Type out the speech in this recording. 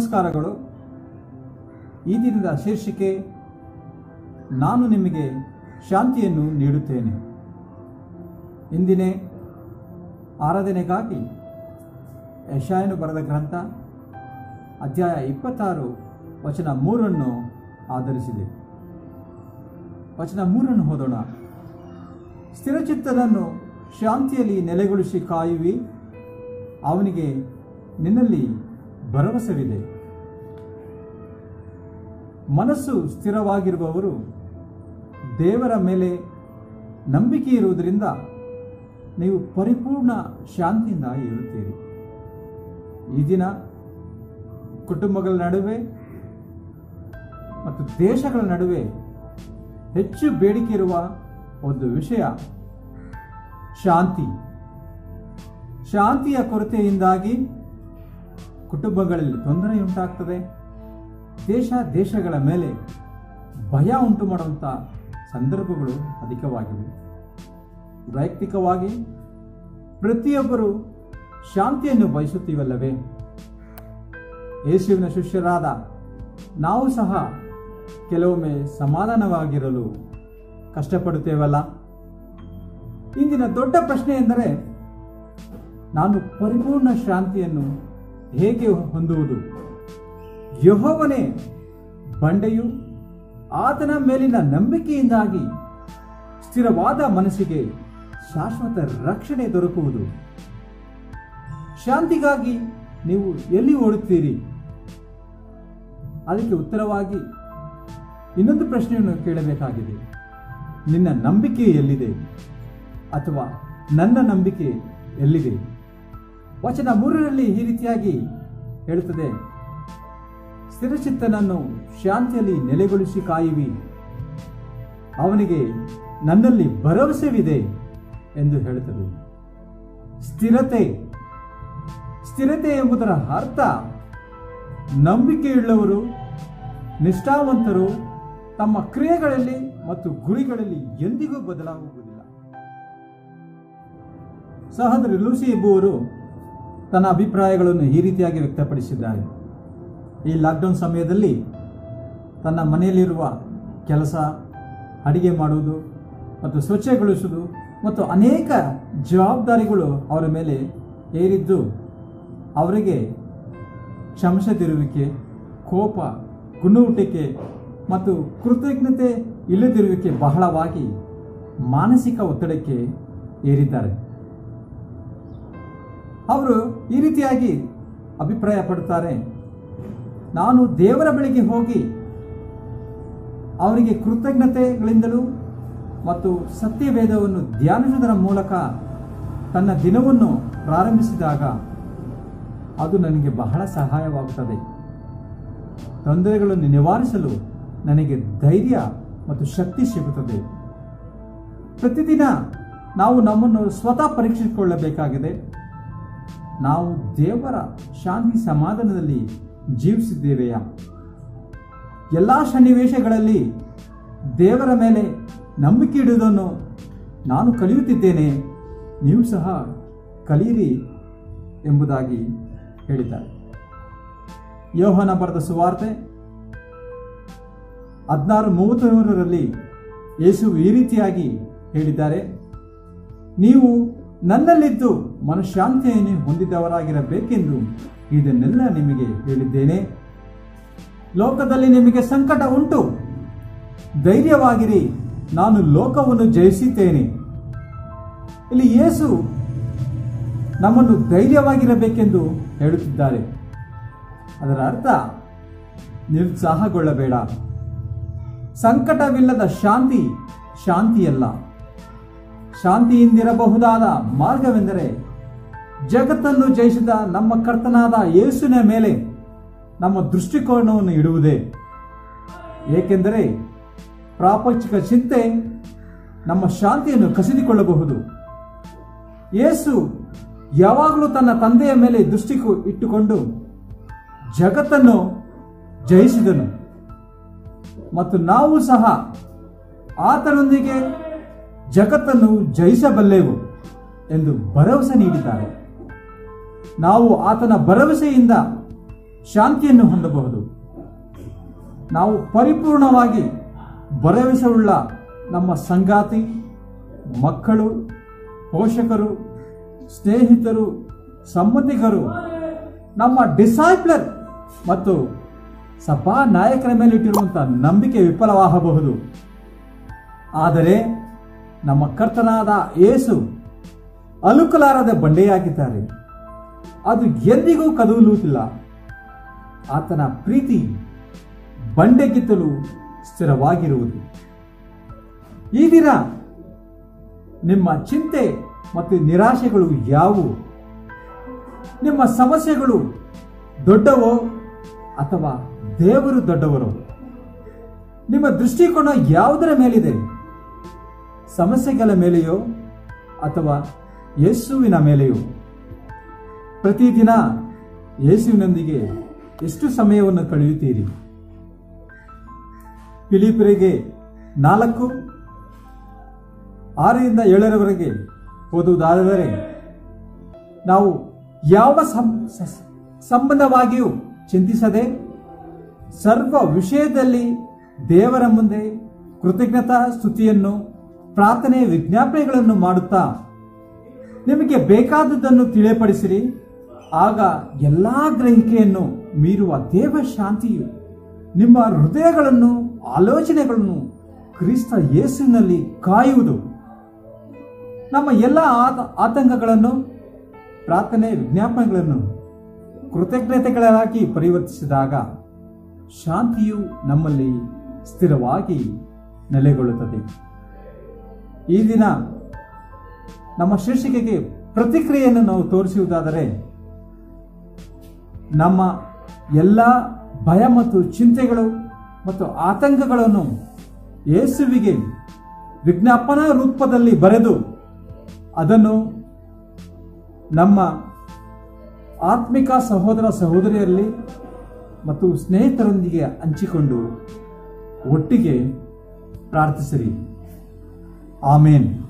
ನಮಸ್ಕಾರಗಳು ಈ ದಿನದ ಶೀರ್ಷಿಕೆ ನಾನು ನಿಮಗೆ ಶಾಂತಿಯನ್ನು ನೀಡುತ್ತೇನೆ ಇಂದಿನೇ ಆರಾಧನೆಗಾಗಿ ಯಶಾಯನು ಬರೆದ ಗ್ರಂಥ ಅಧ್ಯಾಯ ಇಪ್ಪತ್ತಾರು ವಚನ ಮೂರನ್ನು ಆಧರಿಸಿದೆ ವಚನ ಮೂರನ್ನು ಓದೋಣ ಸ್ಥಿರಚಿತ್ತನನ್ನು ಶಾಂತಿಯಲ್ಲಿ ನೆಲೆಗೊಳಿಸಿ ಕಾಯುವಿ ಅವನಿಗೆ ನಿನ್ನಲ್ಲಿ ಭರವಸವಿದೆ ಮನಸ್ಸು ಸ್ಥಿರವಾಗಿರುವವರು ದೇವರ ಮೇಲೆ ನಂಬಿಕೆ ಇರುವುದರಿಂದ ನೀವು ಪರಿಪೂರ್ಣ ಶಾಂತಿಯಿಂದ ಇರುತ್ತೀರಿ ಈ ದಿನ ಕುಟುಂಬಗಳ ನಡುವೆ ಮತ್ತು ದೇಶಗಳ ನಡುವೆ ಹೆಚ್ಚು ಬೇಡಿಕೆ ಇರುವ ಒಂದು ವಿಷಯ ಶಾಂತಿ ಶಾಂತಿಯ ಕೊರತೆಯಿಂದಾಗಿ ಕುಟುಂಬಗಳಲ್ಲಿ ತೊಂದರೆಯುಂಟಾಗ್ತದೆ ದೇಶ ದೇಶಗಳ ಮೇಲೆ ಭಯ ಉಂಟು ಮಾಡುವಂಥ ಸಂದರ್ಭಗಳು ಅಧಿಕವಾಗಿವೆ ವೈಯಕ್ತಿಕವಾಗಿ ಪ್ರತಿಯೊಬ್ಬರು ಶಾಂತಿಯನ್ನು ಬಯಸುತ್ತೀವಲ್ಲವೇ ಯೇಸುವಿನ ಶಿಷ್ಯರಾದ ನಾವು ಸಹ ಕೆಲವೊಮ್ಮೆ ಸಮಾಧಾನವಾಗಿರಲು ಕಷ್ಟಪಡುತ್ತೇವಲ್ಲ ಇಂದಿನ ದೊಡ್ಡ ಪ್ರಶ್ನೆ ಎಂದರೆ ನಾನು ಪರಿಪೂರ್ಣ ಶಾಂತಿಯನ್ನು ಹೇಗೆ ಹೊಂದುವುದು ಯಹೋವನೇ ಬಂಡೆಯು ಆತನ ಮೇಲಿನ ನಂಬಿಕೆಯಿಂದಾಗಿ ಸ್ಥಿರವಾದ ಮನಸ್ಸಿಗೆ ಶಾಶ್ವತ ರಕ್ಷಣೆ ದೊರಕುವುದು ಶಾಂತಿಗಾಗಿ ನೀವು ಎಲ್ಲಿ ಓಡುತ್ತೀರಿ ಅದಕ್ಕೆ ಉತ್ತರವಾಗಿ ಇನ್ನೊಂದು ಪ್ರಶ್ನೆಯನ್ನು ಕೇಳಬೇಕಾಗಿದೆ ನಿನ್ನ ನಂಬಿಕೆ ಎಲ್ಲಿದೆ ಅಥವಾ ನನ್ನ ನಂಬಿಕೆ ಎಲ್ಲಿದೆ ವಚನ ಮೂರರಲ್ಲಿ ಈ ರೀತಿಯಾಗಿ ಹೇಳುತ್ತದೆ ಸ್ಥಿರಚಿತ್ತನನ್ನು ಶಾಂತಿಯಲ್ಲಿ ನೆಲೆಗೊಳಿಸಿ ಕಾಯುವಿ ಅವನಿಗೆ ನನ್ನಲ್ಲಿ ಭರವಸೆವಿದೆ ಎಂದು ಹೇಳುತ್ತದೆ ಸ್ಥಿರತೆ ಸ್ಥಿರತೆ ಎಂಬುದರ ಅರ್ಥ ನಂಬಿಕೆಯುಳ್ಳವರು ನಿಷ್ಠಾವಂತರು ತಮ್ಮ ಕ್ರಿಯೆಗಳಲ್ಲಿ ಮತ್ತು ಗುರಿಗಳಲ್ಲಿ ಎಂದಿಗೂ ಬದಲಾಗುವುದಿಲ್ಲ ಸಹೋದರಿ ಲೂಸಿ ಎಂಬುವರು ತನ್ನ ಅಭಿಪ್ರಾಯಗಳನ್ನು ಈ ರೀತಿಯಾಗಿ ವ್ಯಕ್ತಪಡಿಸಿದ್ದಾರೆ ಈ ಲಾಕ್ಡೌನ್ ಸಮಯದಲ್ಲಿ ತನ್ನ ಮನೆಯಲ್ಲಿರುವ ಕೆಲಸ ಅಡಿಗೆ ಮಾಡುವುದು ಮತ್ತು ಸ್ವಚ್ಛಗೊಳಿಸುವುದು ಮತ್ತು ಅನೇಕ ಜವಾಬ್ದಾರಿಗಳು ಅವರ ಮೇಲೆ ಏರಿದ್ದು ಅವರಿಗೆ ಕ್ಷಮಿಸದಿರುವಿಕೆ ಕೋಪ ಗುಣುವುಟಿಕೆ ಮತ್ತು ಕೃತಜ್ಞತೆ ಇಲ್ಲದಿರುವಿಕೆ ಬಹಳವಾಗಿ ಮಾನಸಿಕ ಒತ್ತಡಕ್ಕೆ ಏರಿದ್ದಾರೆ ಅವರು ಈ ರೀತಿಯಾಗಿ ಅಭಿಪ್ರಾಯ ಪಡುತ್ತಾರೆ ನಾನು ದೇವರ ಬಳಿಗೆ ಹೋಗಿ ಅವರಿಗೆ ಕೃತಜ್ಞತೆಗಳಿಂದಲೂ ಮತ್ತು ಸತ್ಯವೇದವನ್ನು ಧ್ಯಾನಿಸುವುದರ ಮೂಲಕ ತನ್ನ ದಿನವನ್ನು ಪ್ರಾರಂಭಿಸಿದಾಗ ಅದು ನನಗೆ ಬಹಳ ಸಹಾಯವಾಗುತ್ತದೆ ತೊಂದರೆಗಳನ್ನು ನಿವಾರಿಸಲು ನನಗೆ ಧೈರ್ಯ ಮತ್ತು ಶಕ್ತಿ ಸಿಗುತ್ತದೆ ಪ್ರತಿದಿನ ನಾವು ನಮ್ಮನ್ನು ಸ್ವತಃ ಪರೀಕ್ಷಿಸಿಕೊಳ್ಳಬೇಕಾಗಿದೆ ನಾವು ದೇವರ ಶಾಂತಿ ಸಮಾಧಾನದಲ್ಲಿ ಜೀವಿಸಿದ್ದೇವೆಯಾ ಎಲ್ಲ ಸನ್ನಿವೇಶಗಳಲ್ಲಿ ದೇವರ ಮೇಲೆ ನಂಬಿಕೆ ಇಡುವುದನ್ನು ನಾನು ಕಲಿಯುತ್ತಿದ್ದೇನೆ ನೀವು ಸಹ ಕಲಿಯಿರಿ ಎಂಬುದಾಗಿ ಹೇಳಿದ್ದಾರೆ ಯೋಹನ ಬರೆದ ಸುವಾರ್ತೆ ಹದಿನಾರು ಮೂವತ್ತ್ಮೂರರಲ್ಲಿ ಯೇಸು ಈ ರೀತಿಯಾಗಿ ಹೇಳಿದ್ದಾರೆ ನೀವು ನನ್ನಲ್ಲಿದ್ದು ಮನಃಶಾಂತಿಯನ್ನು ಹೊಂದಿದವರಾಗಿರಬೇಕೆಂದು ಇದನ್ನೆಲ್ಲ ನಿಮಗೆ ಹೇಳಿದ್ದೇನೆ ಲೋಕದಲ್ಲಿ ನಿಮಗೆ ಸಂಕಟ ಉಂಟು ಧೈರ್ಯವಾಗಿರಿ ನಾನು ಲೋಕವನ್ನು ಜಯಿಸಿದ್ದೇನೆ ಇಲ್ಲಿ ಯೇಸು ನಮ್ಮನ್ನು ಧೈರ್ಯವಾಗಿರಬೇಕೆಂದು ಹೇಳುತ್ತಿದ್ದಾರೆ ಅದರ ಅರ್ಥ ನಿರುತ್ಸಾಹಗೊಳ್ಳಬೇಡ ಸಂಕಟವಿಲ್ಲದ ಶಾಂತಿ ಶಾಂತಿಯಲ್ಲ ಶಾಂತಿಯಿಂದಿರಬಹುದಾದ ಮಾರ್ಗವೆಂದರೆ ಜಗತ್ತನ್ನು ಜಯಿಸಿದ ನಮ್ಮ ಕರ್ತನಾದ ಯೇಸುವಿನ ಮೇಲೆ ನಮ್ಮ ದೃಷ್ಟಿಕೋನವನ್ನು ಇಡುವುದೇ ಏಕೆಂದರೆ ಪ್ರಾಪಂಚಿಕ ಚಿಂತೆ ನಮ್ಮ ಶಾಂತಿಯನ್ನು ಕಸಿದುಕೊಳ್ಳಬಹುದು ಯೇಸು ಯಾವಾಗಲೂ ತನ್ನ ತಂದೆಯ ಮೇಲೆ ದೃಷ್ಟಿ ಇಟ್ಟುಕೊಂಡು ಜಗತ್ತನ್ನು ಜಯಿಸಿದನು ಮತ್ತು ನಾವು ಸಹ ಆತನೊಂದಿಗೆ ಜಗತ್ತನ್ನು ಜಯಿಸಬಲ್ಲೆವು ಎಂದು ಭರವಸೆ ನೀಡಿದ್ದಾರೆ ನಾವು ಆತನ ಭರವಸೆಯಿಂದ ಶಾಂತಿಯನ್ನು ಹೊಂದಬಹುದು ನಾವು ಪರಿಪೂರ್ಣವಾಗಿ ಭರವಸೆಯುಳ್ಳ ನಮ್ಮ ಸಂಗಾತಿ ಮಕ್ಕಳು ಪೋಷಕರು ಸ್ನೇಹಿತರು ಸಂಬಂಧಿಕರು ನಮ್ಮ ಡಿಸೈಪ್ಲರ್ ಮತ್ತು ಸಭಾ ನಾಯಕರ ಮೇಲಿಟ್ಟಿರುವಂತಹ ನಂಬಿಕೆ ವಿಫಲವಾಗಬಹುದು ಆದರೆ ನಮ್ಮ ಕರ್ತನಾದ ಯೇಸು ಅಲುಕಲಾರದ ಬಂಡೆಯಾಗಿದ್ದಾರೆ ಅದು ಎಂದಿಗೂ ಕದಲುವುದಿಲ್ಲ ಆತನ ಪ್ರೀತಿ ಬಂಡೆಗಿತ್ತಲು ಸ್ಥಿರವಾಗಿರುವುದು ಈ ದಿನ ನಿಮ್ಮ ಚಿಂತೆ ಮತ್ತು ನಿರಾಶೆಗಳು ಯಾವುವು ನಿಮ್ಮ ಸಮಸ್ಯೆಗಳು ದೊಡ್ಡವೋ ಅಥವಾ ದೇವರು ದೊಡ್ಡವರೋ ನಿಮ್ಮ ದೃಷ್ಟಿಕೋನ ಯಾವುದರ ಮೇಲಿದೆ ಸಮಸ್ಯೆಗಳ ಮೇಲೆಯೋ ಅಥವಾ ಯೇಸುವಿನ ಮೇಲೆಯೋ ಪ್ರತಿದಿನ ಯೇಸುವಿನೊಂದಿಗೆ ಎಷ್ಟು ಸಮಯವನ್ನು ಕಳೆಯುತ್ತೀರಿ ಫಿಲಿಪರಿಗೆ ನಾಲ್ಕು ಆರರಿಂದ ಏಳರವರೆಗೆ ಓದುವುದಾದರೆ ನಾವು ಯಾವ ಸಂ- ಸ- ಸಂಬಂಧವಾಗಿಯೂ ಚಿಂತಿಸದೆ ಸರ್ವ ವಿಷಯದಲ್ಲಿ ದೇವರ ಮುಂದೆ ಕೃತಜ್ಞತಾ ಸ್ತುತಿಯನ್ನು ಪ್ರಾರ್ಥನೆ ವಿಜ್ಞಾಪನೆಗಳನ್ನು ಮಾಡುತ್ತಾ ನಿಮಗೆ ಬೇಕಾದದ್ದನ್ನು ತಿಳಿಯಪಡಿಸಿರಿ ಆಗ ಎಲ್ಲಾ ಗ್ರಹಿಕೆಯನ್ನು ಮೀರುವ ದೇವ ಶಾಂತಿಯು ನಿಮ್ಮ ಹೃದಯಗಳನ್ನು ಆಲೋಚನೆಗಳನ್ನು ಕ್ರಿಸ್ತ ಯೇಸುವಿನಲ್ಲಿ ಕಾಯುವುದು ನಮ್ಮ ಎಲ್ಲ ಆತ- ಆತಂಕಗಳನ್ನು ಪ್ರಾರ್ಥನೆ ವಿಜ್ಞಾಪನೆಗಳನ್ನು ಕೃತಜ್ಞತೆಗಳಾಗಿ ಪರಿವರ್ತಿಸಿದಾಗ ಶಾಂತಿಯು ನಮ್ಮಲ್ಲಿ ಸ್ಥಿರವಾಗಿ ನೆಲೆಗೊಳ್ಳುತ್ತದೆ ಈ ದಿನ ನಮ್ಮ ಶೀರ್ಷಿಕೆಗೆ ಪ್ರತಿಕ್ರಿಯೆಯನ್ನು ನಾವು ತೋರಿಸುವುದಾದರೆ ನಮ್ಮ ಎಲ್ಲ ಭಯ ಮತ್ತು ಚಿಂತೆಗಳು ಮತ್ತು ಆತಂಕಗಳನ್ನು ಯೇಸುವಿಗೆ ವಿಜ್ಞಾಪನಾ ರೂಪದಲ್ಲಿ ಬರೆದು ಅದನ್ನು ನಮ್ಮ ಆತ್ಮಿಕ ಸಹೋದರ ಸಹೋದರಿಯರಲ್ಲಿ ಮತ್ತು ಸ್ನೇಹಿತರೊಂದಿಗೆ ಹಂಚಿಕೊಂಡು ಒಟ್ಟಿಗೆ ಪ್ರಾರ್ಥಿಸಿರಿ ಆಮೇನ್